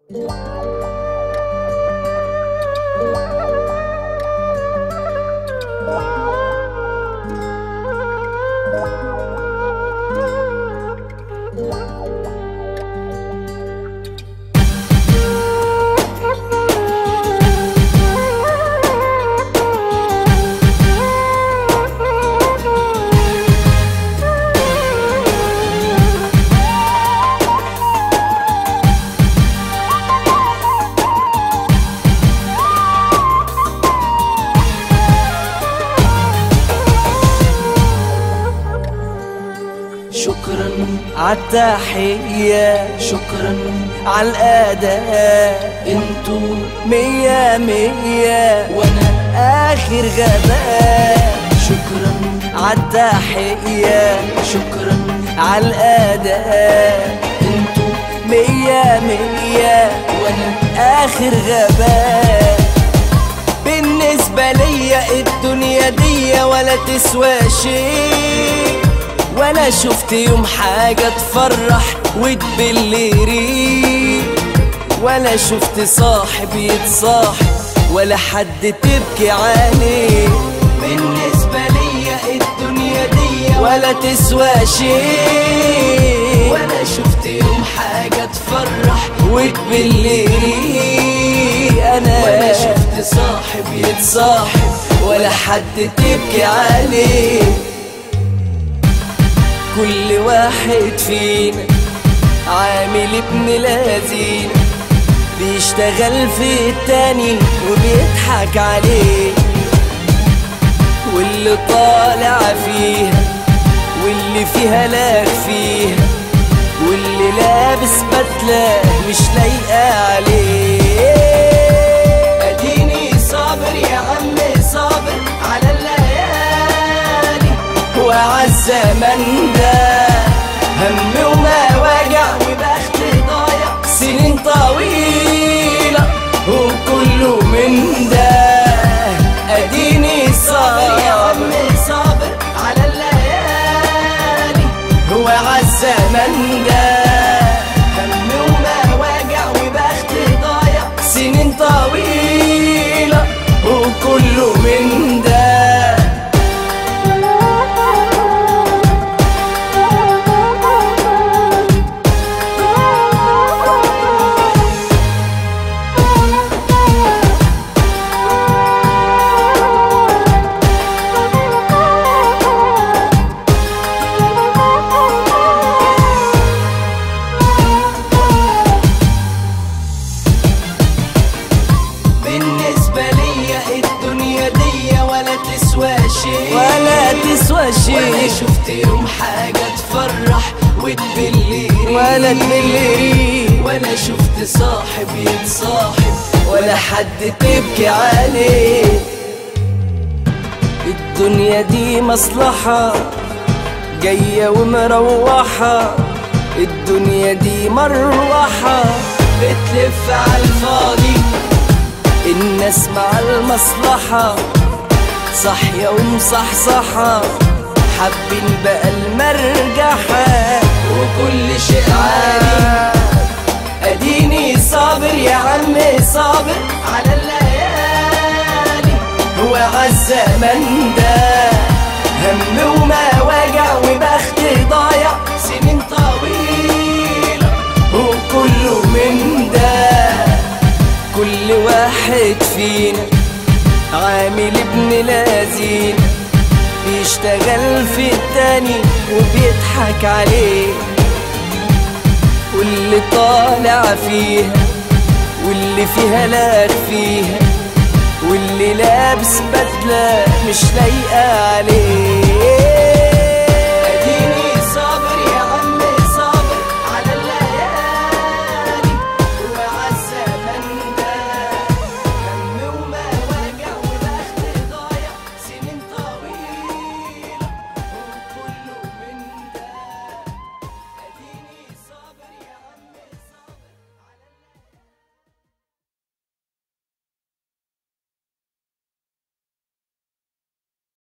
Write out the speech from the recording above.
شكرا عالتحية شكرا عالأداء انتو مية مية وانا اخر غباء شكرا عالتحية شكرا عالأداء انتو مية مية وانا اخر غباء بالنسبة ليا الدنيا دي ولا تسوى شيء ولا شفت يوم حاجة تفرح وتبلري ولا شفت صاحب يتصاحب ولا حد تبكي عليه بالنسبة ليا الدنيا دي ولا تسوى شيء ولا شفت يوم حاجة تفرح وتبلري أنا ولا شفت صاحب يتصاحب ولا حد تبكي عليه كل واحد فينا عامل ابن لذين بيشتغل في التاني وبيضحك عليه واللي طالع فيها واللي فيها لاك فيها واللي لابس بدلة مش لايقة عليه اديني صابر يا عم صابر على الليالي وعالزمن ده هم وما وجع وبخت ضايع سنين طويلة وكله من ده اديني صابر يا عم صابر على الليالي هو عالزمن ده هم وما وجع وبخت ضايع سنين طويلة وكله من ده بالنسبة ليا الدنيا دي ولا تسوى شيء ولا تسوى شيء ولا شفت يوم حاجة تفرح وتبليري ولا تبليري ولا شفت صاحب يتصاحب ولا حد تبكي عليه الدنيا دي مصلحة جاية ومروحة الدنيا دي مروحة بتلف على الفاضي الناس مع المصلحة صحية ومصحصحة حابين بقى المرجحة وكل شيء عادي اديني صابر يا عم صابر على الليالي هو عالزمن ده هم وما وجع وبخت ضايع سنين طويلة وكله من ده كل واحد فينا عامل ابن لذين بيشتغل في التاني وبيضحك عليه واللي طالع فيها واللي فيها لاك فيها واللي لابس بدلة مش لايقة عليه